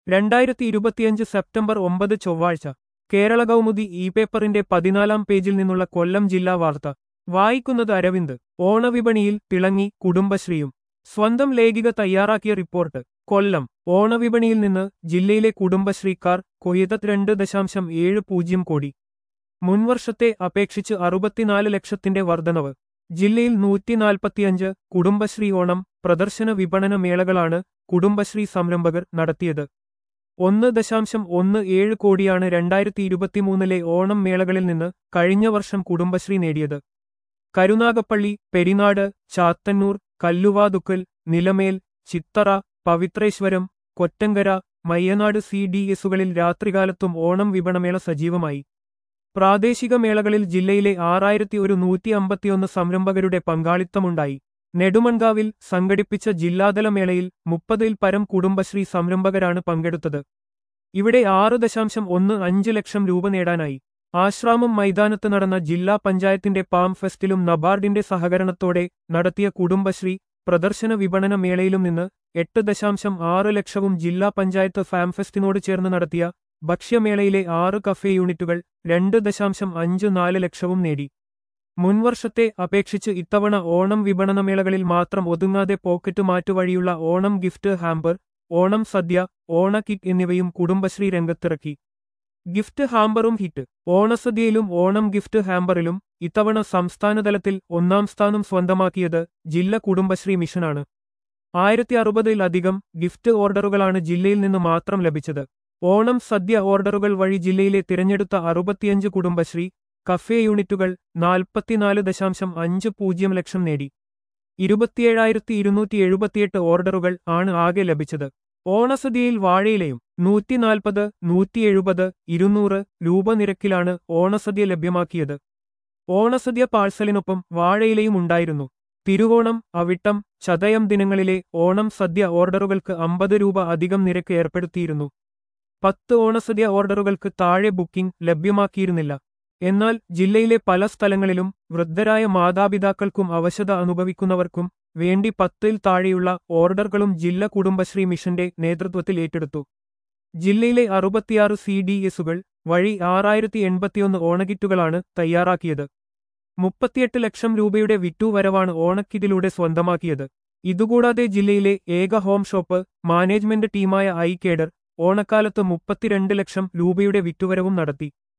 രണ്ടായിരത്തി ഇരുപത്തിയഞ്ച് സെപ്റ്റംബർ ഒമ്പത് ചൊവ്വാഴ്ച കേരള കൗമുദി ഇ പേപ്പറിന്റെ പതിനാലാം പേജിൽ നിന്നുള്ള കൊല്ലം ജില്ലാ വാർത്ത വായിക്കുന്നത് അരവിന്ദ് ഓണവിപണിയിൽ തിളങ്ങി കുടുംബശ്രീയും സ്വന്തം ലേഖിക തയ്യാറാക്കിയ റിപ്പോർട്ട് കൊല്ലം ഓണവിപണിയിൽ നിന്ന് ജില്ലയിലെ കുടുംബശ്രീക്കാർ കൊയ്തത് രണ്ട് ദശാംശം ഏഴ് പൂജ്യം കോടി മുൻവർഷത്തെ അപേക്ഷിച്ച് അറുപത്തിനാല് ലക്ഷത്തിന്റെ വർധനവ് ജില്ലയിൽ നൂറ്റിനാൽപ്പത്തിയഞ്ച് കുടുംബശ്രീ ഓണം പ്രദർശന വിപണന മേളകളാണ് കുടുംബശ്രീ സംരംഭകർ നടത്തിയത് ഒന്ന് ദശാംശം ഒന്ന് ഏഴ് കോടിയാണ് രണ്ടായിരത്തി ഇരുപത്തിമൂന്നിലെ ഓണം മേളകളിൽ നിന്ന് കഴിഞ്ഞ വർഷം കുടുംബശ്രീ നേടിയത് കരുനാഗപ്പള്ളി പെരിനാട് ചാത്തന്നൂർ കല്ലുവാതുക്കൽ നിലമേൽ ചിത്തറ പവിത്രേശ്വരം കൊറ്റങ്കര മയ്യനാട് സി ഡി എസുകളിൽ രാത്രികാലത്തും ഓണം വിപണമേള സജീവമായി പ്രാദേശിക മേളകളിൽ ജില്ലയിലെ ആറായിരത്തി ഒരു നൂറ്റി അമ്പത്തിയൊന്ന് സംരംഭകരുടെ പങ്കാളിത്തമുണ്ടായി നെടുമൺകാവിൽ സംഘടിപ്പിച്ച ജില്ലാതല മേളയിൽ മുപ്പതിൽ പരം കുടുംബശ്രീ സംരംഭകരാണ് പങ്കെടുത്തത് ഇവിടെ ആറ് ദശാംശം ഒന്ന് അഞ്ച് ലക്ഷം രൂപ നേടാനായി ആശ്രാമം മൈതാനത്ത് നടന്ന ജില്ലാ പഞ്ചായത്തിന്റെ പാം ഫെസ്റ്റിലും നബാർഡിന്റെ സഹകരണത്തോടെ നടത്തിയ കുടുംബശ്രീ പ്രദർശന വിപണന മേളയിലും നിന്ന് എട്ട് ദശാംശം ആറ് ലക്ഷവും ജില്ലാ പഞ്ചായത്ത് ഫാംഫെസ്റ്റിനോട് ചേർന്ന് നടത്തിയ ഭക്ഷ്യമേളയിലെ ആറ് കഫേ യൂണിറ്റുകൾ രണ്ട് ദശാംശം അഞ്ച് നാല് ലക്ഷവും നേടി മുൻവർഷത്തെ അപേക്ഷിച്ച് ഇത്തവണ ഓണം വിപണനമേളകളിൽ മാത്രം ഒതുങ്ങാതെ പോക്കറ്റ് മാറ്റുവഴിയുള്ള ഓണം ഗിഫ്റ്റ് ഹാമ്പർ ഓണം സദ്യ ഓണ കിറ്റ് എന്നിവയും കുടുംബശ്രീ രംഗത്തിറക്കി ഗിഫ്റ്റ് ഹാമ്പറും ഹിറ്റ് ഓണസദ്യയിലും ഓണം ഗിഫ്റ്റ് ഹാമ്പറിലും ഇത്തവണ സംസ്ഥാനതലത്തിൽ ഒന്നാം സ്ഥാനം സ്വന്തമാക്കിയത് ജില്ല കുടുംബശ്രീ മിഷനാണ് ആയിരത്തി അറുപതിലധികം ഗിഫ്റ്റ് ഓർഡറുകളാണ് ജില്ലയിൽ നിന്ന് മാത്രം ലഭിച്ചത് ഓണം സദ്യ ഓർഡറുകൾ വഴി ജില്ലയിലെ തിരഞ്ഞെടുത്ത അറുപത്തിയഞ്ച് കുടുംബശ്രീ കഫേ യൂണിറ്റുകൾ നാൽപ്പത്തിനാല് ദശാംശം അഞ്ച് പൂജ്യം ലക്ഷം നേടി ഇരുപത്തിയേഴായിരത്തി ഇരുന്നൂറ്റി എഴുപത്തിയെട്ട് ഓർഡറുകൾ ആണ് ആകെ ലഭിച്ചത് ഓണസദ്യയിൽ വാഴയിലയും നൂറ്റിനാൽപ്പത് നൂറ്റി എഴുപത് ഇരുന്നൂറ് രൂപ നിരക്കിലാണ് ഓണസദ്യ ലഭ്യമാക്കിയത് ഓണസദ്യ പാഴ്സലിനൊപ്പം വാഴയിലയും ഉണ്ടായിരുന്നു തിരുവോണം അവിട്ടം ചതയം ദിനങ്ങളിലെ ഓണം സദ്യ ഓർഡറുകൾക്ക് അമ്പത് രൂപ അധികം നിരക്ക് ഏർപ്പെടുത്തിയിരുന്നു പത്ത് ഓണസദ്യ ഓർഡറുകൾക്ക് താഴെ ബുക്കിംഗ് ലഭ്യമാക്കിയിരുന്നില്ല എന്നാൽ ജില്ലയിലെ പല സ്ഥലങ്ങളിലും വൃദ്ധരായ മാതാപിതാക്കൾക്കും അവശത അനുഭവിക്കുന്നവർക്കും വേണ്ടി പത്തിൽ താഴെയുള്ള ഓർഡറുകളും ജില്ല കുടുംബശ്രീ മിഷന്റെ നേതൃത്വത്തിൽ ഏറ്റെടുത്തു ജില്ലയിലെ അറുപത്തിയാറ് സി ഡി എസുകൾ വഴി ആറായിരത്തി എൺപത്തിയൊന്ന് ഓണക്കിറ്റുകളാണ് തയ്യാറാക്കിയത് മുപ്പത്തിയെട്ട് ലക്ഷം രൂപയുടെ വിറ്റുവരവാണ് ഓണക്കിറ്റിലൂടെ സ്വന്തമാക്കിയത് ഇതുകൂടാതെ ജില്ലയിലെ ഏക ഹോം ഷോപ്പ് മാനേജ്മെന്റ് ടീമായ ഐ കേഡർ ഓണക്കാലത്ത് മുപ്പത്തിരണ്ട് ലക്ഷം രൂപയുടെ വിറ്റുവരവും നടത്തി